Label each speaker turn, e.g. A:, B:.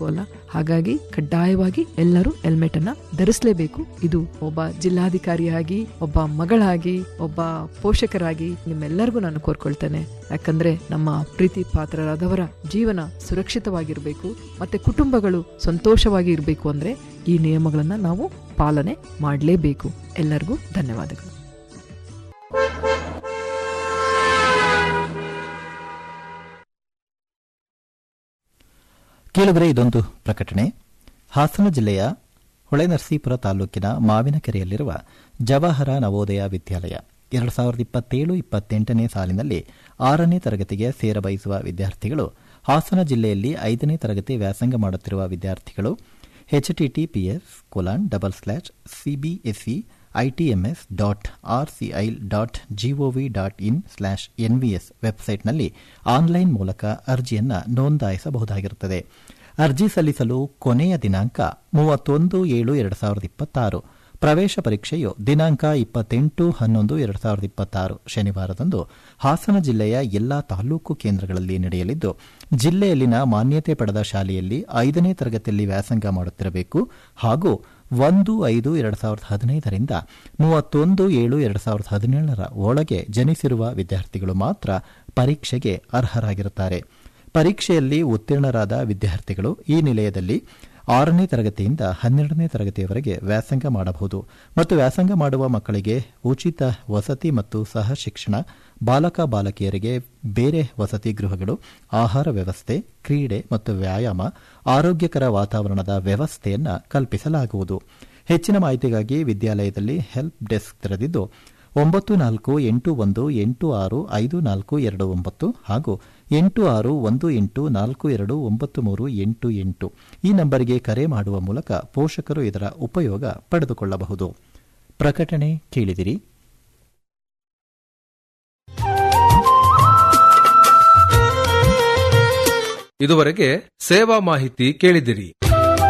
A: ಅಲ್ಲ ಹಾಗಾಗಿ ಕಡ್ಡಾಯವಾಗಿ ಎಲ್ಲರೂ ಹೆಲ್ಮೆಟ್ ಅನ್ನ ಧರಿಸಲೇಬೇಕು ಇದು ಒಬ್ಬ ಜಿಲ್ಲಾಧಿಕಾರಿಯಾಗಿ ಒಬ್ಬ ಮಗಳಾಗಿ ಒಬ್ಬ ಪೋಷಕರಾಗಿ ನಿಮ್ಮೆಲ್ಲರಿಗೂ ನಾನು ಕೋರ್ಕೊಳ್ತೇನೆ ಯಾಕಂದ್ರೆ ನಮ್ಮ ಪ್ರೀತಿ ಪಾತ್ರರಾದವರ ಜೀವನ ಸುರಕ್ಷಿತವಾಗಿರಬೇಕು ಮತ್ತೆ ಕುಟುಂಬಗಳು ಸಂತೋಷವಾಗಿ ಇರಬೇಕು ಅಂದ್ರೆ ಈ ನಿಯಮಗಳನ್ನ ನಾವು ಪಾಲನೆ ಮಾಡಲೇಬೇಕು ಎಲ್ಲರಿಗೂ ಧನ್ಯವಾದಗಳು
B: ಕೇಳಿದರೆ ಇದೊಂದು ಪ್ರಕಟಣೆ ಹಾಸನ ಜಿಲ್ಲೆಯ ಹೊಳೆನರಸೀಪುರ ತಾಲೂಕಿನ ಮಾವಿನಕೆರೆಯಲ್ಲಿರುವ ಜವಾಹರ ನವೋದಯ ವಿದ್ಯಾಲಯ ಎರಡು ಸಾವಿರದ ಇಪ್ಪತ್ತೇಳು ಇಪ್ಪತ್ತೆಂಟನೇ ಸಾಲಿನಲ್ಲಿ ಆರನೇ ತರಗತಿಗೆ ಸೇರಬಯಸುವ ವಿದ್ಯಾರ್ಥಿಗಳು ಹಾಸನ ಜಿಲ್ಲೆಯಲ್ಲಿ ಐದನೇ ತರಗತಿ ವ್ಯಾಸಂಗ ಮಾಡುತ್ತಿರುವ ವಿದ್ಯಾರ್ಥಿಗಳು HTTPS colon double slash CBSE ITMS dot RCI dot GOV dot in slash NVS ವೆಬ್ಸೈಟ್ನಲ್ಲಿ ಆನ್ಲೈನ್ ಮೂಲಕ ಅರ್ಜಿಯನ್ನು ನೋಂದಾಯಿಸಬಹುದಾಗಿರುತ್ತದೆ ಅರ್ಜಿ ಸಲ್ಲಿಸಲು ಕೊನೆಯ ದಿನಾಂಕ ಮೂವತ್ತೊಂದು ಏಳು ಎರಡು ಸಾವಿರದ ಇಪ್ಪತ್ತಾರು ಪ್ರವೇಶ ಪರೀಕ್ಷೆಯು ದಿನಾಂಕ ಇಪ್ಪತ್ತೆಂಟು ಹನ್ನೊಂದು ಎರಡು ಸಾವಿರದ ಇಪ್ಪತ್ತಾರು ಶನಿವಾರದಂದು ಹಾಸನ ಜಿಲ್ಲೆಯ ಎಲ್ಲಾ ತಾಲೂಕು ಕೇಂದ್ರಗಳಲ್ಲಿ ನಡೆಯಲಿದ್ದು ಜಿಲ್ಲೆಯಲ್ಲಿನ ಮಾನ್ಯತೆ ಪಡೆದ ಶಾಲೆಯಲ್ಲಿ ಐದನೇ ತರಗತಿಯಲ್ಲಿ ವ್ಯಾಸಂಗ ಮಾಡುತ್ತಿರಬೇಕು ಹಾಗೂ ಒಂದು ಐದು ಎರಡು ಸಾವಿರದ ಹದಿನೈದರಿಂದ ಮೂವತ್ತೊಂದು ಏಳು ಎರಡು ಸಾವಿರದ ಹದಿನೇಳರ ಒಳಗೆ ಜನಿಸಿರುವ ವಿದ್ಯಾರ್ಥಿಗಳು ಮಾತ್ರ ಪರೀಕ್ಷೆಗೆ ಅರ್ಹರಾಗಿರುತ್ತಾರೆ ಪರೀಕ್ಷೆಯಲ್ಲಿ ಉತ್ತೀರ್ಣರಾದ ವಿದ್ಯಾರ್ಥಿಗಳು ಈ ನಿಲಯದಲ್ಲಿ ಆರನೇ ತರಗತಿಯಿಂದ ಹನ್ನೆರಡನೇ ತರಗತಿಯವರೆಗೆ ವ್ಯಾಸಂಗ ಮಾಡಬಹುದು ಮತ್ತು ವ್ಯಾಸಂಗ ಮಾಡುವ ಮಕ್ಕಳಿಗೆ ಉಚಿತ ವಸತಿ ಮತ್ತು ಸಹ ಶಿಕ್ಷಣ ಬಾಲಕ ಬಾಲಕಿಯರಿಗೆ ಬೇರೆ ವಸತಿ ಗೃಹಗಳು ಆಹಾರ ವ್ಯವಸ್ಥೆ ಕ್ರೀಡೆ ಮತ್ತು ವ್ಯಾಯಾಮ ಆರೋಗ್ಯಕರ ವಾತಾವರಣದ ವ್ಯವಸ್ಥೆಯನ್ನು ಕಲ್ಪಿಸಲಾಗುವುದು ಹೆಚ್ಚಿನ ಮಾಹಿತಿಗಾಗಿ ವಿದ್ಯಾಲಯದಲ್ಲಿ ಹೆಲ್ಪ್ ಡೆಸ್ಕ್ ತೆರೆದಿದ್ದು ಒಂಬತ್ತು ನಾಲ್ಕು ಎಂಟು ಒಂದು ಎಂಟು ಆರು ಐದು ನಾಲ್ಕು ಎರಡು ಒಂಬತ್ತು ಹಾಗೂ ಎಂಟು ಆರು ಒಂದು ಎಂಟು ನಾಲ್ಕು ಎರಡು ಒಂಬತ್ತು ಮೂರು ಎಂಟು ಎಂಟು ಈ ನಂಬರಿಗೆ ಕರೆ ಮಾಡುವ ಮೂಲಕ ಪೋಷಕರು ಇದರ ಉಪಯೋಗ ಪಡೆದುಕೊಳ್ಳಬಹುದು ಪ್ರಕಟಣೆ ಕೇಳಿದಿರಿ
C: ಇದುವರೆಗೆ ಸೇವಾ ಮಾಹಿತಿ ಕೇಳಿದಿರಿ